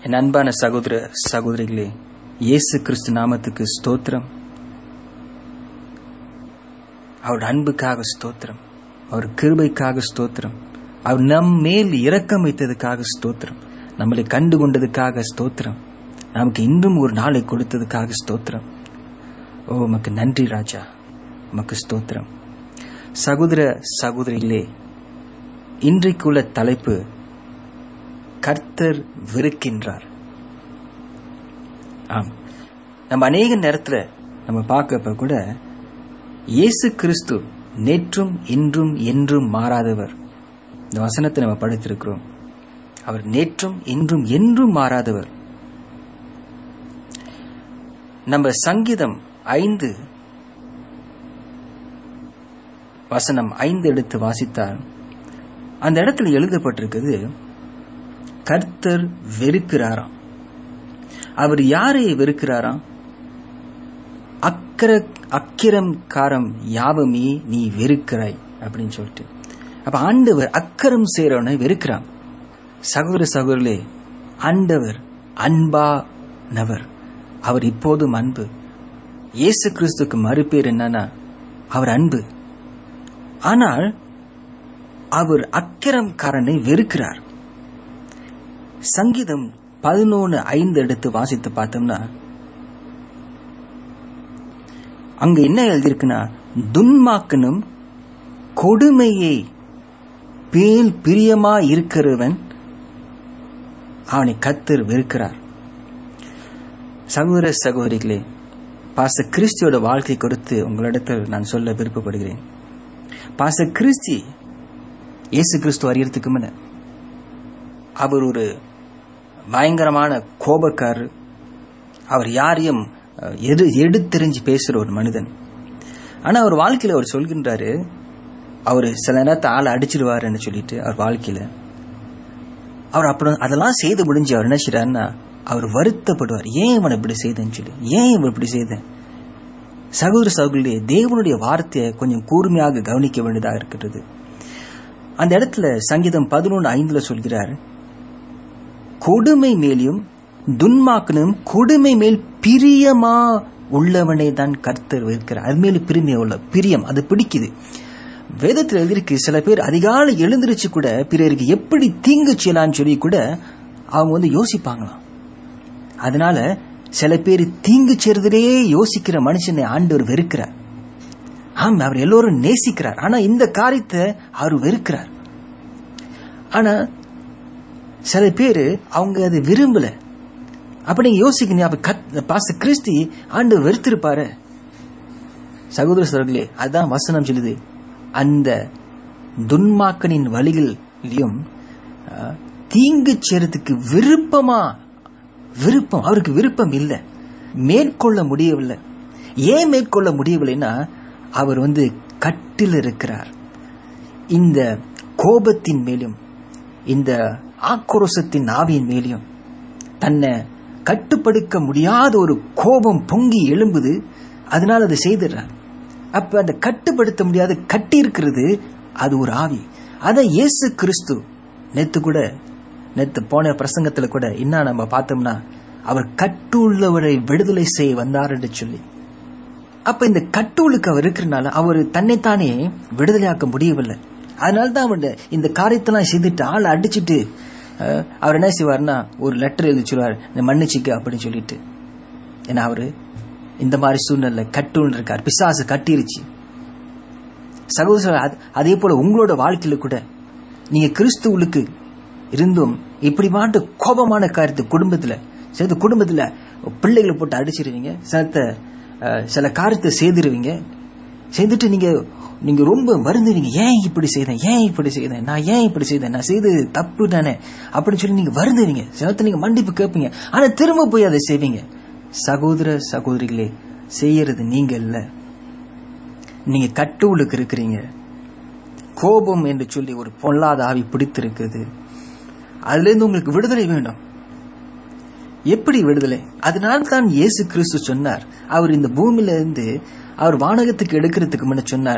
என் அன்பான சகோதர சகோதரிகளே இயேசு கிறிஸ்து நாமத்துக்கு ஸ்தோத்திரம் அவர் அன்புக்காக ஸ்தோத்திரம் அவர் கிருபைக்காக ஸ்தோத்திரம் அவர் நம் மேல் இரக்கம் வைத்ததுக்காக ஸ்தோத்திரம் நம்மளை கண்டு கொண்டதுக்காக ஸ்தோத்திரம் நமக்கு இன்றும் ஒரு நாளை கொடுத்ததுக்காக ஸ்தோத்திரம் ஓ உமக்கு நன்றி ராஜா உமக்கு ஸ்தோத்திரம் சகோதர சகோதரிகளே இன்றைக்குள்ள தலைப்பு கர்த்தர் வெறுக்கின்றார் ஆம் நம்ம அநேக நேரத்துல நம்ம பார்க்கப்ப கூட இயேசு கிறிஸ்து நேற்றும் இன்றும் என்றும் மாறாதவர் இந்த வசனத்தை நம்ம படித்திருக்கிறோம் அவர் நேற்றும் இன்றும் என்றும் மாறாதவர் நம்ம சங்கீதம் ஐந்து வசனம் ஐந்து எடுத்து வாசித்தால் அந்த இடத்துல எழுதப்பட்டிருக்குது கர்த்தர் வெறுக்கிறாராம் அவர் யாரை வெறுக்கிறாராம் அக்கர அக்கிரம் காரம் யாவமே நீ வெறுக்கிறாய் அப்படின்னு சொல்லிட்டு அப்ப ஆண்டவர் அக்கரம் செய்யறவனை வெறுக்கிறான் சகோதர சகோதரர்களே ஆண்டவர் அன்பா நவர் அவர் இப்போதும் அன்பு இயேசு கிறிஸ்துக்கு மறுபேர் என்னன்னா அவர் அன்பு ஆனால் அவர் அக்கிரம்காரனை வெறுக்கிறார் சங்கீதம் பதினொன்று ஐந்து எடுத்து வாசித்து பார்த்தோம்னா அங்க என்ன எழுதியிருக்குன்னா துன்மாக்கனும் கொடுமையை பேல் பிரியமா இருக்கிறவன் அவனை கத்தர் வெறுக்கிறார் சகோதர சகோதரிகளே பாச கிறிஸ்தியோட வாழ்க்கை குறித்து உங்களிடத்தில் நான் சொல்ல விருப்பப்படுகிறேன் பாச கிறிஸ்தி இயேசு கிறிஸ்து அறியறதுக்கு முன்ன அவர் ஒரு பயங்கரமான கோபக்காரர் அவர் யாரையும் எடு எடுத்தெறிஞ்சு பேசுற ஒரு மனிதன் ஆனா அவர் வாழ்க்கையில அவர் சொல்கின்றாரு அவர் சில நேரத்தை ஆளை அடிச்சிடுவாருன்னு சொல்லிட்டு அவர் வாழ்க்கையில அவர் அப்புறம் அதெல்லாம் செய்து முடிஞ்சு அவர் என்ன செய்றாருன்னா அவர் வருத்தப்படுவார் ஏன் இவனை இப்படி செய்தேன்னு சொல்லி ஏன் இவன் இப்படி செய்தேன் சகோதர சகோதரியே தேவனுடைய வார்த்தையை கொஞ்சம் கூர்மையாக கவனிக்க வேண்டியதாக இருக்கிறது அந்த இடத்துல சங்கீதம் பதினொன்று ஐந்துல சொல்கிறார் கொடுமை மேலும் துன்மாக்கனும் கொடுமை மேல் பிரியமா உள்ளவனை தான் கர்த்தர் வைக்கிறார் அது மேல பிரிமையா உள்ள பிரியம் அது பிடிக்குது வேதத்தில் எழுதியிருக்கு சில பேர் அதிகாலை எழுந்திருச்சு கூட பிறருக்கு எப்படி தீங்கு செய்யலான்னு சொல்லி கூட அவங்க வந்து யோசிப்பாங்களாம் அதனால சில பேர் தீங்கு செய்றதுலேயே யோசிக்கிற மனுஷனை ஆண்டவர் வெறுக்கிறார் ஆம் அவர் எல்லோரும் நேசிக்கிறார் ஆனா இந்த காரியத்தை அவர் வெறுக்கிறார் ஆனா சில பேர் அவங்க அதை விரும்பல அப்ப நீங்க யோசிக்கணும் அப்ப பாச கிறிஸ்தி ஆண்டு வெறுத்திருப்பாரு சகோதர சகோதரர்களே அதான் வசனம் சொல்லுது அந்த துன்மாக்கனின் வழிகளிலும் தீங்கு செய்யறதுக்கு விருப்பமா விருப்பம் அவருக்கு விருப்பம் இல்லை மேற்கொள்ள முடியவில்லை ஏன் மேற்கொள்ள முடியவில்லைன்னா அவர் வந்து கட்டில் இருக்கிறார் இந்த கோபத்தின் மேலும் இந்த ஆக்ரோசத்தின் ஆவியின் மேலும் தன்னை கட்டுப்படுத்த முடியாத ஒரு கோபம் பொங்கி எழும்புது அதனால அதை செய்துடுறார் அப்ப அந்த கட்டுப்படுத்த முடியாத கட்டி இருக்கிறது அது ஒரு ஆவி அத இயேசு கிறிஸ்து நேத்து கூட நேத்து போன பிரசங்கத்துல கூட என்ன நம்ம பார்த்தோம்னா அவர் கட்டுள்ளவரை விடுதலை செய்ய வந்தார் என்று சொல்லி அப்ப இந்த கட்டுளுக்கு அவர் இருக்கிறனால அவர் தன்னைத்தானே விடுதலையாக்க முடியவில்லை அதனால தான் அவர் இந்த காரியத்தெல்லாம் செய்துட்டு ஆளை அடிச்சுட்டு அவர் என்ன செய்வார்னா ஒரு லெட்டர் எழுதிச்சுருவார் இந்த மன்னிச்சிக்க அப்படின்னு சொல்லிட்டு ஏன்னா அவரு இந்த மாதிரி சூழ்நிலை கட்டுன்னு இருக்கார் பிசாசு கட்டிருச்சு சகோதர அதே போல உங்களோட வாழ்க்கையில கூட நீங்க கிறிஸ்துவுக்கு இருந்தும் இப்படி மாட்டு கோபமான காரியத்தை குடும்பத்துல சேர்த்து குடும்பத்துல பிள்ளைகளை போட்டு அடிச்சிருவீங்க சிலத்த சில காரியத்தை செய்திருவீங்க செய்துட்டு நீங்க நீங்க ரொம்ப வருந்துவீங்க ஏன் இப்படி செய்தேன் ஏன் இப்படி செய்தேன் நான் ஏன் இப்படி செய்தேன் நான் செய்தது தப்பு தானே அப்படின்னு சொல்லி நீங்க வருந்துவீங்க சிலத்தை நீங்க மன்னிப்பு கேட்பீங்க ஆனா திரும்ப போய் அதை செய்வீங்க சகோதர சகோதரிகளே செய்யறது நீங்க இல்ல நீங்க கட்டுவுளுக்கு இருக்கிறீங்க கோபம் என்று சொல்லி ஒரு பொல்லாத ஆவி பிடித்திருக்குது அதுல இருந்து உங்களுக்கு விடுதலை வேண்டும் எப்படி விடுதலை அதனால தான் இயேசு கிறிஸ்து சொன்னார் அவர் இந்த பூமியில இருந்து அவர் வானகத்துக்கு எடுக்கிறதுக்கு முன்ன சொன்னார்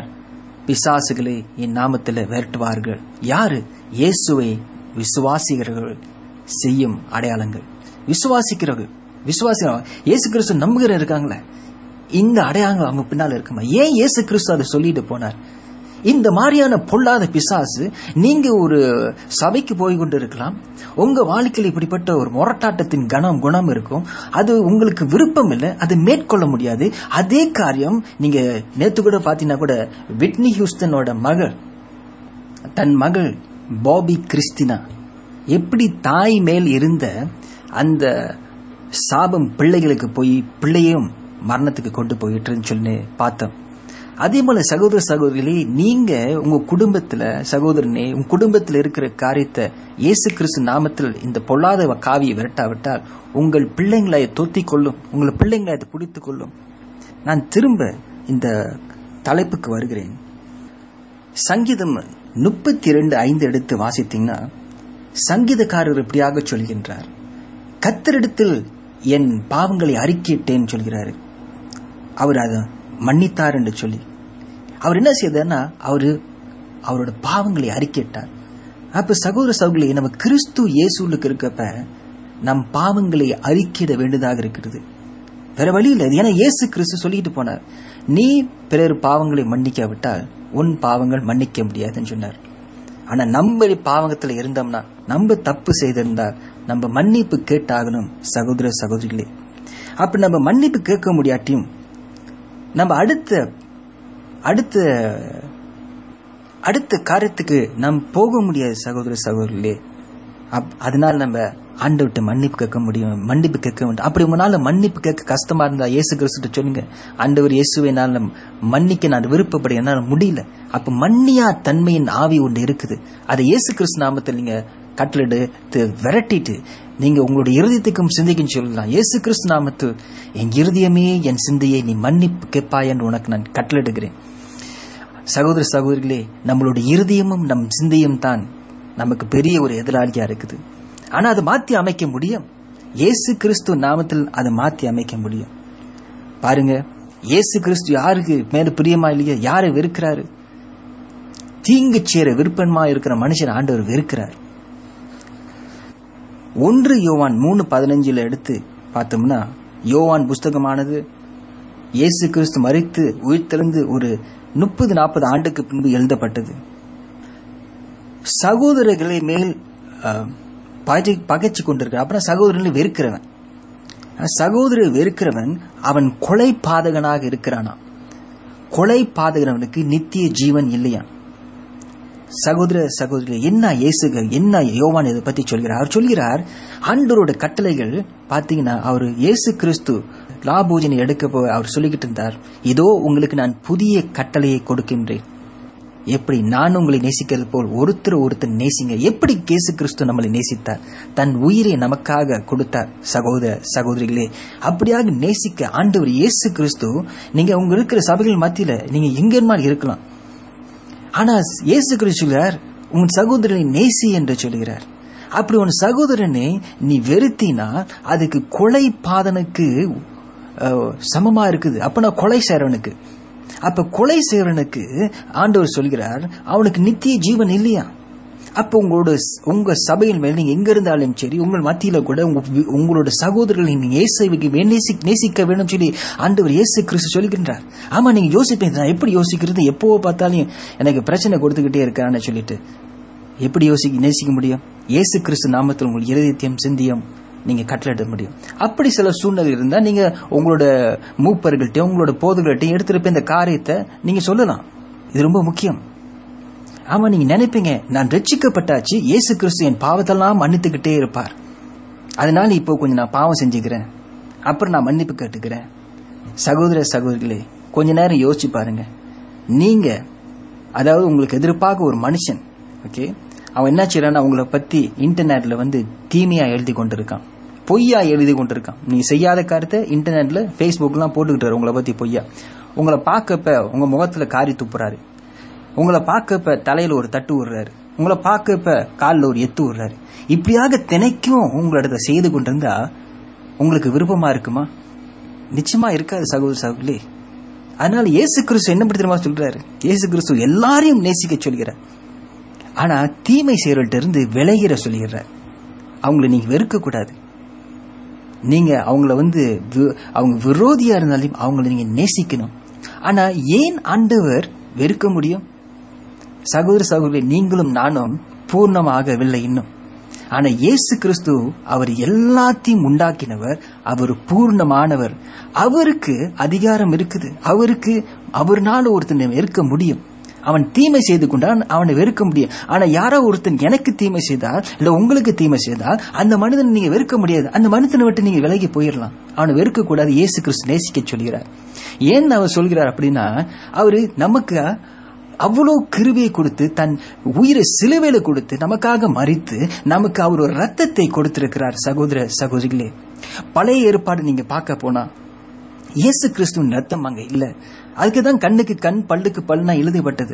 பிசாசுகளை என் நாமத்தில் விரட்டுவார்கள் யாரு இயேசுவை விசுவாசிகர்கள் செய்யும் அடையாளங்கள் விசுவாசிக்கிறவர்கள் விசுவாசிக்கிறவங்க இயேசு கிறிஸ்து நம்புகிற இருக்காங்களே இந்த அடையாளங்கள் அவங்க பின்னால இருக்குமா ஏன் இயேசு கிறிஸ்து அதை சொல்லிட்டு போனார் இந்த மாதிரியான பொல்லாத பிசாசு நீங்க ஒரு சபைக்கு போய் கொண்டு இருக்கலாம் உங்க வாழ்க்கையில் இப்படிப்பட்ட ஒரு முரட்டாட்டத்தின் கணம் குணம் இருக்கும் அது உங்களுக்கு விருப்பம் இல்லை அது மேற்கொள்ள முடியாது அதே காரியம் நீங்க நேத்து கூட பாத்தீங்கன்னா கூட விட்னி ஹியூஸ்டனோட மகள் தன் மகள் பாபி கிறிஸ்டினா எப்படி தாய் மேல் இருந்த அந்த சாபம் பிள்ளைகளுக்கு போய் பிள்ளையும் மரணத்துக்கு கொண்டு போயிட்டுன்னு சொல்லி பார்த்தோம் அதே போல சகோதர சகோதரிகளே நீங்க உங்க குடும்பத்துல சகோதரனே உங்க குடும்பத்தில் இருக்கிற காரியத்தை இயேசு கிறிஸ்து நாமத்தில் இந்த பொல்லாத காவியை விரட்டாவிட்டால் உங்கள் பிள்ளைங்களை தொத்திக் கொள்ளும் உங்கள் பிள்ளைங்களை அதை பிடித்துக் கொள்ளும் நான் திரும்ப இந்த தலைப்புக்கு வருகிறேன் சங்கீதம் முப்பத்தி இரண்டு ஐந்து எடுத்து வாசித்தீங்கன்னா சங்கீதக்காரர் இப்படியாக சொல்கின்றார் கத்தரிடத்தில் என் பாவங்களை அறிக்கையிட்டேன் சொல்கிறாரு அவர் அதை மன்னித்தார் என்று சொல்லி அவர் என்ன செய்தார்னா அவரு அவரோட பாவங்களை அறிக்கையிட்டார் அப்ப சகோதர சகோதரி நம்ம கிறிஸ்து இயேசுலுக்கு இருக்கப்ப நம் பாவங்களை அறிக்கையிட வேண்டியதாக இருக்கிறது வேற வழி இல்லை ஏன்னா இயேசு கிறிஸ்து சொல்லிட்டு போனார் நீ பிறர் பாவங்களை மன்னிக்காவிட்டால் உன் பாவங்கள் மன்னிக்க முடியாதுன்னு சொன்னார் ஆனா நம்ம பாவகத்துல இருந்தோம்னா நம்ம தப்பு செய்திருந்தால் நம்ம மன்னிப்பு கேட்டாகணும் சகோதர சகோதரிகளே அப்ப நம்ம மன்னிப்பு கேட்க முடியாட்டியும் நம்ம அடுத்த அடுத்த அடுத்த காரியத்துக்கு நாம் போக முடியாது சகோதர சகோதரிகளே அப் அதனால நம்ம ஆண்டவர்கிட்ட மன்னிப்பு கேட்க முடியும் மன்னிப்பு கேட்க வேண்டும் அப்படி உங்களால மன்னிப்பு கேட்க கஷ்டமா இருந்தா இயேசு கிறிஸ்துட்ட சொல்லுங்க ஆண்டவர் இயேசுவை என்னால் மன்னிக்க நான் விருப்பப்பட என்னால் முடியல அப்ப மன்னியா தன்மையின் ஆவி ஒன்று இருக்குது அதை இயேசு கிறிஸ்து நாமத்தில் நீங்க கட்டளிட்டு விரட்டிட்டு நீங்க உங்களுடைய இருதயத்துக்கும் சிந்திக்கும் சொல்லலாம் இயேசு கிறிஸ்து நாமத்து என் இருதயமே என் சிந்தையை நீ மன்னிப்பு கேட்பாய் என்று உனக்கு நான் கட்டளிடுகிறேன் சகோதர சகோதரிகளே நம்மளுடைய இருதயமும் நம் சிந்தையும் தான் நமக்கு பெரிய ஒரு எதிராளியா இருக்குது ஆனா அதை மாத்தி அமைக்க முடியும் இயேசு கிறிஸ்து நாமத்தில் அதை மாத்தி அமைக்க முடியும் பாருங்க இயேசு கிறிஸ்து யாருக்கு மேல பிரியமா இல்லையா யாரை வெறுக்கிறாரு தீங்கு சேர விருப்பமா இருக்கிற மனுஷன் ஆண்டவர் வெறுக்கிறார் ஒன்று யோவான் மூணு பதினஞ்சுல எடுத்து பார்த்தோம்னா யோவான் புஸ்தகமானது இயேசு கிறிஸ்து மறித்து உயிர்த்தெழுந்து ஒரு முப்பது நாற்பது ஆண்டுக்கு பின்பு எழுதப்பட்டது சகோதரர்களை மேல் பகைச்சு கொண்டிருக்கிற அப்புறம் சகோதரர்களை வெறுக்கிறவன் சகோதரர் வெறுக்கிறவன் அவன் கொலை பாதகனாக இருக்கிறானா கொலை பாதகனவனுக்கு நித்திய ஜீவன் இல்லையா சகோதர சகோதரிகள் என்ன இயேசுக என்ன யோவான் இதை பத்தி சொல்கிறார் அவர் சொல்கிறார் ஆண்டவரோட கட்டளைகள் பாத்தீங்கன்னா அவர் இயேசு கிறிஸ்து லாபூஜனை எடுக்க போ அவர் சொல்லிக்கிட்டு இருந்தார் இதோ உங்களுக்கு நான் புதிய கட்டளையை கொடுக்கின்றேன் எப்படி நான் உங்களை நேசிக்கிறது போல் ஒருத்தர் ஒருத்தர் நேசிங்க எப்படி இயேசு கிறிஸ்து நம்மளை நேசித்தார் தன் உயிரை நமக்காக கொடுத்தார் சகோதர சகோதரிகளே அப்படியாக நேசிக்க ஆண்டவர் இயேசு கிறிஸ்து நீங்க உங்க இருக்கிற சபைகள் மத்தியில நீங்க எங்கேமா இருக்கலாம் ஆனா இயேசு கிறிஸ்து சொல்கிறார் உன் சகோதரனை நேசி என்று சொல்கிறார் அப்படி உன் சகோதரனை நீ வெறுத்தினா அதுக்கு கொலை பாதனுக்கு சமமா இருக்குது அப்பனா கொலை செய்றவனுக்கு அப்ப கொலை செய்றவனுக்கு ஆண்டவர் சொல்கிறார் அவனுக்கு நித்திய ஜீவன் இல்லையா அப்ப உங்களோட உங்க சபையின் மேல் நீங்க எங்க இருந்தாலும் சரி உங்கள் மத்தியில கூட உங்க உங்களோட சகோதரர்களை நீங்க இயேசுக்கு நேசி நேசிக்க வேணும் சொல்லி ஆண்டவர் இயேசு கிறிஸ்து சொல்லுகின்றார் ஆமா நீங்க யோசிப்பீங்க நான் எப்படி யோசிக்கிறது எப்போ பார்த்தாலும் எனக்கு பிரச்சனை கொடுத்துக்கிட்டே இருக்கான்னு சொல்லிட்டு எப்படி யோசிக்க நேசிக்க முடியும் இயேசு கிறிஸ்து நாமத்தில் உங்கள் இருதயத்தையும் சிந்தியம் நீங்க கட்டளிட முடியும் அப்படி சில சூழ்நிலை இருந்தா நீங்க உங்களோட மூப்பர்கள்ட்டையும் உங்களோட போதுகள்கிட்டையும் எடுத்துட்டு போய் இந்த காரியத்தை நீங்க சொல்லலாம் இது ரொம்ப முக்கியம் ஆமா நீங்க நினைப்பீங்க நான் ரட்சிக்கப்பட்டாச்சு இயேசு கிறிஸ்து என் பாவத்தெல்லாம் மன்னித்துக்கிட்டே இருப்பார் அதனால இப்போ கொஞ்சம் நான் பாவம் செஞ்சுக்கிறேன் அப்புறம் நான் மன்னிப்பு கேட்டுக்கிறேன் சகோதர சகோதரிகளே கொஞ்ச நேரம் யோசிச்சு பாருங்க நீங்க அதாவது உங்களுக்கு எதிர்ப்பாக ஒரு மனுஷன் ஓகே அவன் என்ன செய்யறான் உங்களை பத்தி இன்டர்நெட்ல வந்து தீமையா எழுதி கொண்டிருக்கான் பொய்யா எழுதி கொண்டிருக்கான் நீங்க செய்யாத காரியத்தை இன்டர்நெட்ல ஃபேஸ்புக்லாம் போட்டுக்கிட்டாரு உங்களை பத்தி பொய்யா உங்களை பார்க்கப்ப உங்க முகத்துல காரி துப்புறாரு உங்களை பார்க்கப்ப தலையில ஒரு தட்டு விடுறாரு உங்களை பார்க்கப்ப காலில் ஒரு எத்து விடுறாரு இப்படியாக தினைக்கும் உங்களோட செய்து கொண்டிருந்தா உங்களுக்கு விருப்பமா இருக்குமா நிச்சயமா இருக்காது சகோதர சகோதரி அதனால இயேசு கிறிஸ்து என்ன பத்தி தெரியுமா சொல்றாரு இயேசு கிறிஸ்து எல்லாரையும் நேசிக்க சொல்கிறார் ஆனா தீமை செய்யறவர்கிட்ட இருந்து விலகிற சொல்லிடுறார் அவங்கள நீங்க வெறுக்க கூடாது நீங்க அவங்கள வந்து வி- அவங்க விரோதியா இருந்தாலும் அவங்கள நீங்க நேசிக்கணும் ஆனா ஏன் ஆண்டவர் வெறுக்க முடியும் சகோதர சகோதரி நீங்களும் நானும் பூர்ணமாகவில்லை இன்னும் ஆனா இயேசு கிறிஸ்து அவர் எல்லாத்தையும் உண்டாக்கினவர் அவர் பூர்ணமானவர் அவருக்கு அதிகாரம் இருக்குது அவருக்கு அவர்னால ஒருத்தனை வெறுக்க முடியும் அவன் தீமை செய்து கொண்டான் அவனை வெறுக்க முடியும் ஆனா யாரோ ஒருத்தன் எனக்கு தீமை செய்தால் இல்ல உங்களுக்கு தீமை செய்தால் அந்த மனிதனை நீங்க வெறுக்க முடியாது அந்த மனிதனை விட்டு நீங்க விலகி போயிடலாம் அவனை வெறுக்க கூடாது இயேசு கிறிஸ்து நேசிக்க சொல்கிறார் ஏன் அவர் சொல்கிறார் அப்படின்னா அவரு நமக்கு அவ்வளவு கிருபையை கொடுத்து தன் உயிரை சிலுவையில கொடுத்து நமக்காக மறித்து நமக்கு அவர் ஒரு ரத்தத்தை கொடுத்திருக்கிறார் சகோதர சகோதரிகளே பழைய ஏற்பாடு நீங்க பார்க்க போனா இயேசு கிறிஸ்துவின் ரத்தம் அங்க இல்ல அதுக்கு தான் கண்ணுக்கு கண் பல்லுக்கு பல்லுனா எழுதப்பட்டது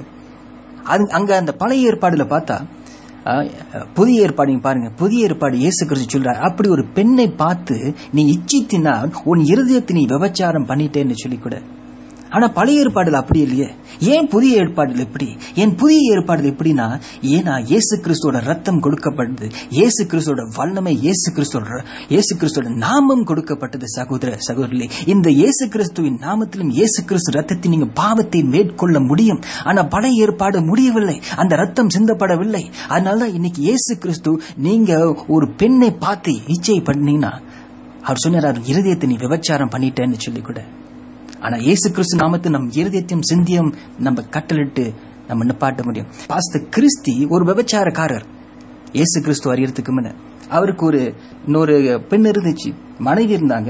அது அங்க அந்த பழைய ஏற்பாடுல பார்த்தா அஹ், புதிய ஏற்பாடு நீங்க பாருங்க புதிய ஏற்பாடு இயேசு கிறிஸ்து சொல்றார் அப்படி ஒரு பெண்ணை பார்த்து நீ இச்சித்தினால் உன் இருதயத்தை நீ விபச்சாரம் பண்ணிட்டேன்னு சொல்லி கூட ஆனா பழைய ஏற்பாடுல அப்படி இல்லையே ஏன் புதிய ஏற்பாடுல எப்படி ஏன் புதிய ஏற்பாடுல எப்படின்னா ஏன்னா இயேசு கிறிஸ்துவோட ரத்தம் கொடுக்கப்பட்டது இயேசு கிறிஸ்துவோட வல்லமை இயேசு கிறிஸ்துவோட இயேசு கிறிஸ்துவோட நாமம் கொடுக்கப்பட்டது சகோதர சகோதரிகளே இந்த இயேசு கிறிஸ்துவின் நாமத்திலும் இயேசு கிறிஸ்து ரத்தத்தை நீங்க பாவத்தை மேற்கொள்ள முடியும் ஆனா பழைய ஏற்பாடு முடியவில்லை அந்த ரத்தம் சிந்தப்படவில்லை அதனாலதான் இன்னைக்கு இயேசு கிறிஸ்து நீங்க ஒரு பெண்ணை பார்த்து இச்சை பண்ணீங்கன்னா அவர் சொன்னார் அவர் இருதயத்தை நீ விபச்சாரம் பண்ணிட்டேன்னு சொல்லி கூட ஆனா இயேசு கிறிஸ்து நாமத்தை நம் இருதயத்தையும் சிந்தியம் நம்ம கட்டளிட்டு நம்ம நிப்பாட்ட முடியும் பாஸ்த கிறிஸ்தி ஒரு விபச்சாரக்காரர் இயேசு கிறிஸ்து அறியறதுக்கு முன்ன அவருக்கு ஒரு இன்னொரு பெண் இருந்துச்சு மனைவி இருந்தாங்க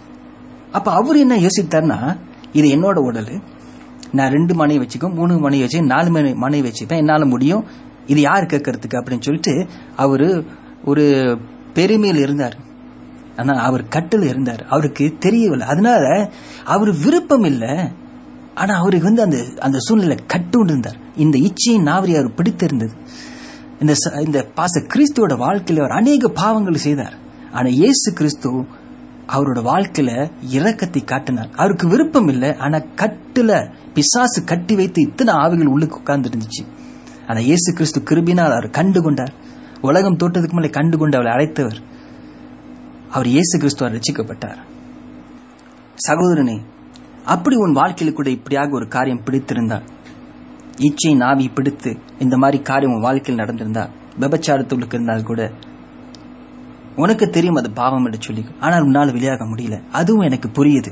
அப்ப அவர் என்ன யோசித்தார்னா இது என்னோட உடல் நான் ரெண்டு மனைவி வச்சுக்கோ மூணு மனைவி வச்சு நாலு மணி மனைவி வச்சுப்பேன் என்னால முடியும் இது யார் கேட்கறதுக்கு அப்படின்னு சொல்லிட்டு அவரு ஒரு பெருமையில் இருந்தார் ஆனா அவர் கட்டில் இருந்தார் அவருக்கு தெரியவில்லை அதனால அவர் விருப்பம் இல்லை ஆனா அவருக்கு வந்து அந்த அந்த சூழ்நிலை கட்டுண்டு இருந்தார் இந்த இச்சையின் நாவரி அவர் பிடித்திருந்தது இந்த ச- இந்த பாச கிறிஸ்துவோட வாழ்க்கையில அவர் அநேக பாவங்கள் செய்தார் ஆனா இயேசு கிறிஸ்து அவரோட வாழ்க்கையில இரக்கத்தை காட்டினார் அவருக்கு விருப்பம் இல்லை ஆனா கட்டுல பிசாசு கட்டி வைத்து இத்தனை ஆவிகள் உள்ளுக்கு உட்கார்ந்து இருந்துச்சு ஆனா இயேசு கிறிஸ்து கிருபினால் அவர் கண்டு கொண்டார் உலகம் தோட்டத்துக்கு மேலே கண்டு கொண்டு அவளை அழைத்தவர் அவர் இயேசு கிறிஸ்துவால் ரசிக்கப்பட்டார் சகோதரனே அப்படி உன் வாழ்க்கையில கூட இப்படியாக ஒரு காரியம் பிடித்திருந்தால் இச்சை நாவி பிடித்து இந்த மாதிரி காரியம் உன் வாழ்க்கையில் நடந்திருந்தா விபச்சாரத்துக்கு இருந்தால் கூட உனக்கு தெரியும் அது பாவம் என்று சொல்லி ஆனால் உன்னால் வெளியாக முடியல அதுவும் எனக்கு புரியுது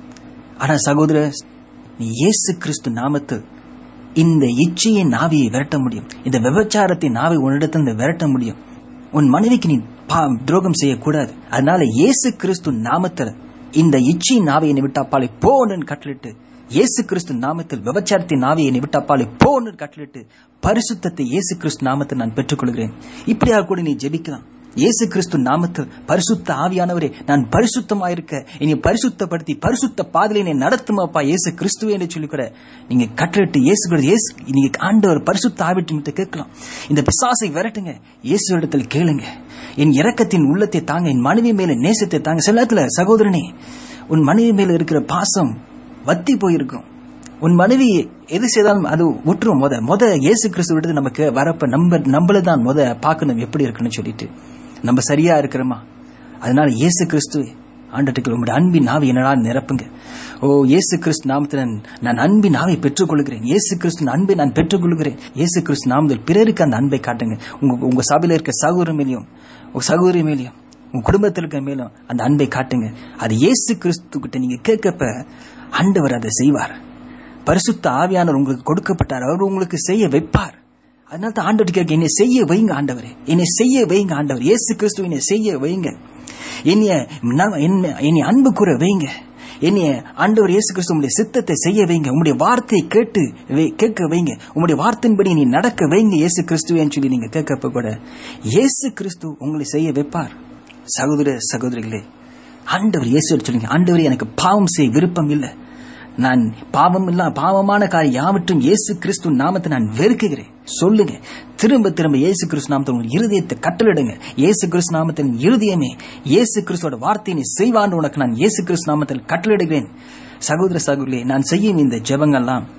ஆனா சகோதர நீ இயேசு கிறிஸ்து நாமத்து இந்த இச்சையை நாவியை விரட்ட முடியும் இந்த விபச்சாரத்தை நாவை உன்னிடத்தில் விரட்ட முடியும் உன் மனைவிக்கு நீ பா- துரோகம் செய்யக்கூடாது அதனால இயேசு கிறிஸ்து நாமத்தில் இந்த இச்சை நாவை என்னை விட்டாப்பாலை போன்னு கட்டளிட்டு இயேசு கிறிஸ்து நாமத்தில் விபச்சாரத்தின் நாவை என்னை விட்டாப்பாலை போன்னு கட்டளிட்டு பரிசுத்தத்தை இயேசு கிறிஸ்து நாமத்தில் நான் பெற்றுக்கொள்கிறேன் இப்படியாக கூட நீ ஜெபிக்கலாம் இயேசு கிறிஸ்து நாமத்தில் பரிசுத்த ஆவியானவரே நான் பரிசுத்தமாயிருக்க என்னை பரிசுத்தப்படுத்தி பரிசுத்த பாதையில என்னை நடத்துமாப்பா இயேசு கிறிஸ்துவே என்று சொல்லி கூட நீங்க கட்டளிட்டு இயேசு கிறிஸ்து- இயேசு நீங்க ஆண்டவர் பரிசுத்த ஆவிட்டு கேட்கலாம் இந்த பிசாசை விரட்டுங்க இயேசு இடத்துல கேளுங்க என் இரக்கத்தின் உள்ளத்தை தாங்க என் மனைவி மேல நேசத்தை தாங்க சில நேரத்துல சகோதரனே உன் மனைவி மேல இருக்கிற பாசம் வத்தி போயிருக்கும் உன் மனைவி எது செய்தாலும் அது விட்டுரும் முத முத இயேசு கிறிஸ்து விடுத்து நமக்கு வரப்ப நம்ம நம்மள தான் முத பார்க்கணும் எப்படி இருக்குன்னு சொல்லிட்டு நம்ம சரியா இருக்கிறோமா அதனால இயேசு கிறிஸ்து ஆண்டட்டுக்கு உங்களுடைய அன்பின் நாவை என்னடா நிரப்புங்க ஓ இயேசு கிறிஸ்து நாமத்தில் நான் நான் அன்பின் நாவை பெற்றுக்கொள்கிறேன் இயேசு கிறிஸ்து அன்பை நான் பெற்றுக்கொள்கிறேன் இயேசு கிறிஸ்து நாமத்தில் பிறருக்கு அந்த அன்பை காட்டுங்க உங்க உங்க சபையில இருக்க சகோதர மேலேயும் உங்க சகோதரி மேலேயும் உங்க குடும்பத்தில் இருக்க மேலும் அந்த அன்பை காட்டுங்க அது இயேசு கிறிஸ்து கிட்ட நீங்க கேட்கப்ப ஆண்டவர் அதை செய்வார் பரிசுத்த ஆவியானவர் உங்களுக்கு கொடுக்கப்பட்டார் அவர் உங்களுக்கு செய்ய வைப்பார் அதனால தான் ஆண்டவர் கேட்க என்னை செய்ய வைங்க ஆண்டவரே என்னை செய்ய வைங்க ஆண்டவர் இயேசு கிறிஸ்து என்னை செய்ய வைங்க என்னைய ந- என்னை என்னை அன்பு கூற வைங்க என்னைய ஆண்டவர் இயேசு கிறிஸ்து உங்களுடைய சித்தத்தை செய்ய வைங்க உங்களுடைய வார்த்தையை கேட்டு வை- கேட்க வைங்க உங்களுடைய வார்த்தையின்படி நீ நடக்க வைங்க இயேசு கிறிஸ்துவேன்னு சொல்லி நீங்க கேட்கப்ப கூட இயேசு கிறிஸ்து உங்களை செய்ய வைப்பார் சகோதர சகோதரிகளே ஆண்டவர் இயேசு சொல்லுங்க ஆண்டவர் எனக்கு பாவம் செய்ய விருப்பம் இல்லை நான் பாவம் இல்ல பாவமான காரியம் யாவற்றும் இயேசு கிறிஸ்து நாமத்தை நான் வெறுக்குகிறேன் சொல்லுங்க திரும்ப திரும்ப இயேசு கிறிஸ்து நாமத்தை உங்கள் இருதயத்தை கட்டளிடுங்க இயேசு கிறிஸ்து நாமத்தின் இருதயமே இயேசு கிறிஸ்துவோட வார்த்தையை நீ செய்வாண்டு உனக்கு நான் இயேசு கிறிஸ்து நாமத்தில் கட்டளிடுகிறேன் சகோதர சகோதரியே நான் செய்யும் இந்த ஜெபங்கள்லாம்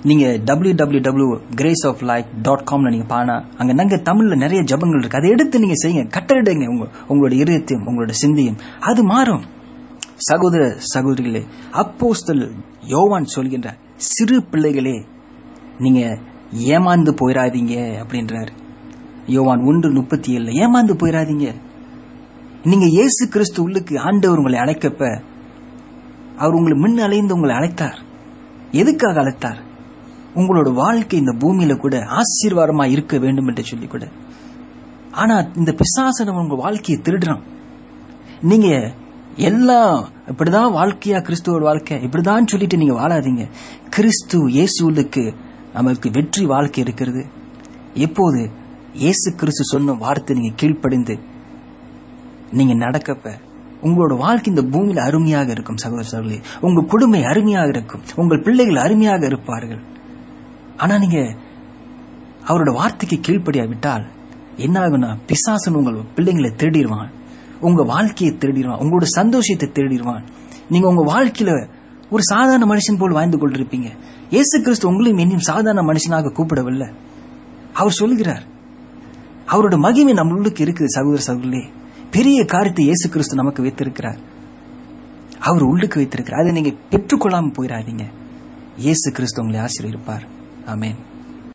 நீங்க W W W grace of life dot காம்ல நீங்க பானா அங்க நாங்க தமிழ்ல நிறைய ஜபங்கள் இருக்கு அதை எடுத்து நீங்க செய்யுங்க கட்டளிடுங்க உங்க உங்களோட இருதயத்தையும் உங்களோட சிந்தையும் அது மாறும் சகோதர சகோதரிகளே அப்போஸ்தல் யோவான் சொல்கின்ற சிறு பிள்ளைகளே நீங்க ஏமாந்து போயிடாதீங்க அப்படின்றாரு யோவான் ஒன்று முப்பத்தி ஏழுல ஏமாந்து போயிடாதீங்க நீங்க இயேசு கிறிஸ்து உள்ளுக்கு ஆண்டவர் உங்களை அழைக்கப்ப அவர் உங்களை முன் அலைந்து உங்களை அழைத்தார் எதுக்காக அழைத்தார் உங்களோட வாழ்க்கை இந்த பூமியில கூட ஆசீர்வாதமா இருக்க வேண்டும் என்று சொல்லி கூட ஆனா இந்த பிசாசனம் உங்க வாழ்க்கையை திருடுறான் நீங்க எல்லாம் இப்படிதான் வாழ்க்கையா கிறிஸ்துவோட வாழ்க்கை இப்படிதான் சொல்லிட்டு நீங்க வாழாதீங்க கிறிஸ்து இயேசுலுக்கு நமக்கு வெற்றி வாழ்க்கை இருக்கிறது எப்போது இயேசு கிறிஸ்து சொன்ன வார்த்தை நீங்க கீழ்ப்படிந்து நீங்க நடக்கப்ப உங்களோட வாழ்க்கை இந்த பூமியில அருமையாக இருக்கும் சகோதர சகோதரி உங்க குடும்பம் அருமையாக இருக்கும் உங்கள் பிள்ளைகள் அருமையாக இருப்பார்கள் ஆனா நீங்க அவரோட வார்த்தைக்கு கீழ்ப்படியாவிட்டால் என்ன ஆகும்னா பிசாசன் உங்கள் பிள்ளைங்களை திருடிடுவான் உங்க வாழ்க்கையை திருடிடுவான் உங்களோட சந்தோஷத்தை திருடிடுவான் நீங்க உங்க வாழ்க்கையில ஒரு சாதாரண மனுஷன் போல் வாழ்ந்து கொண்டிருப்பீங்க இயேசு கிறிஸ்து உங்களையும் என்னையும் சாதாரண மனுஷனாக கூப்பிடவில்லை அவர் சொல்கிறார் அவரோட மகிமை நம்ம உள்ளுக்கு இருக்குது சகோதர சகோதரே பெரிய காரியத்தை இயேசு கிறிஸ்து நமக்கு வைத்திருக்கிறார் அவர் உள்ளுக்கு வைத்திருக்கிறார் அதை நீங்க பெற்றுக்கொள்ளாம போயிடாதீங்க இயேசு கிறிஸ்து உங்களை ஆசீர்வதிப்பார் ஆமென்